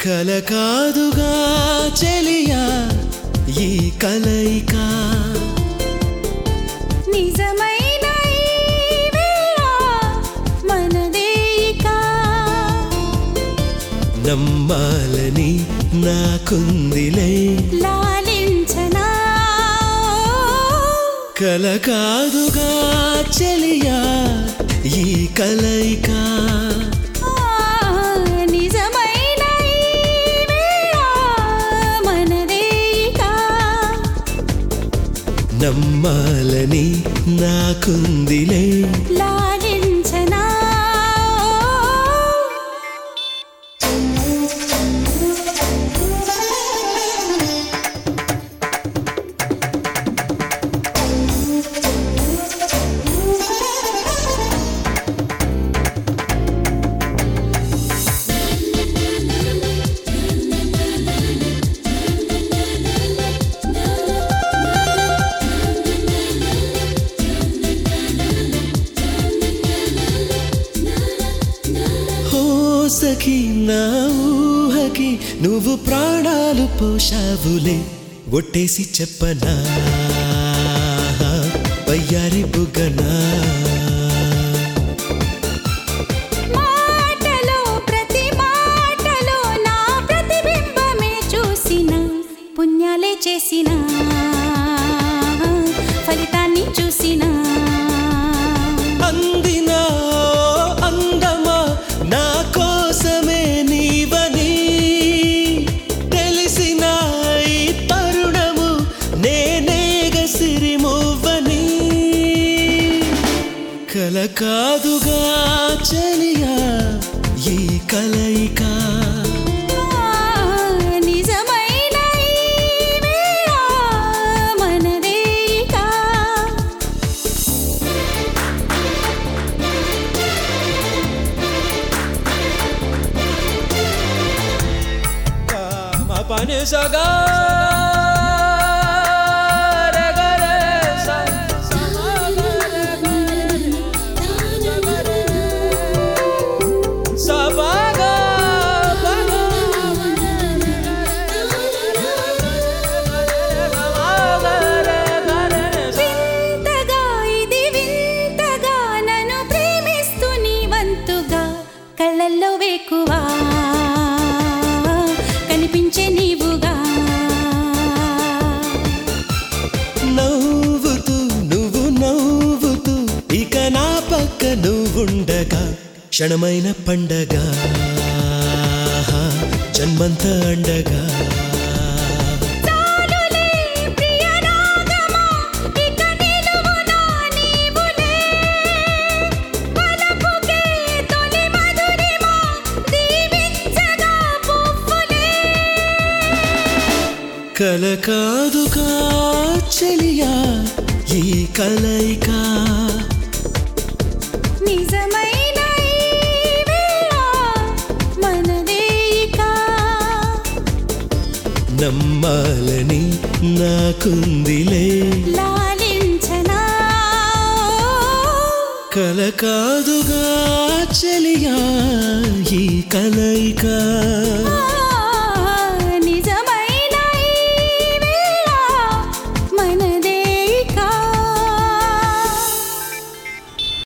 కల కాదుగా చెలియా ఈ కలయిక నిజమైన ఈ వేళ మనదే ఇక. నమ్మాలని నాకుందిలే లాలించనా కల కాదుగా చెలియా ఈ కలయిక ఆ, నిజమైన ఈ వేళ మనదే ఇక. నమ్మాలని నాకుందిలే లాలించనా ఓ సఖి నా ఊహకి నువ్వు ప్రాణాలు పోషావులే ఒట్టేసి చెప్పనా వయ్యారి బుగ్గనా మాటలో ప్రతి మాటలో నా ప్రతిబింబమే చూసిన పుణ్యాలే చేసిన ఫలితాన్ని చూసిన అందినా అందమా నా కోసమే నీవని తెలిసిన ఈ తరుణము నేనేగ సిరిమువ్వని కల కాదుగా చలియా ఈ కలయిక నిజమైన ఈ వేళ మనదే ఇక. మా పని సగా వింతగా ఇది వింతగా నన్ను ప్రేమిస్తూ నీ వంతుగా కళ్ళల్లో వేకువా కనిపించే నీవుగా నవ్వుతూ నువ్వు నవ్వుతూ ఇక నా పక్క నువ్వుండగా క్షణమైన పండగ జన్మంత అండగా చాలులే ప్రియరాగమా, ఇక నిలువునా నీవులే. వలపుకే తొలి మధురిమా, దీవించగా పువ్వులే. కల కాదుగా చెలియా ఈ కలయిక నిజమైన ఈ వేళ మనదే ఇక. నమ్మాలని నాకుందిలే లాలించనా కల కాదుగా చెలియా ఈ కలయిక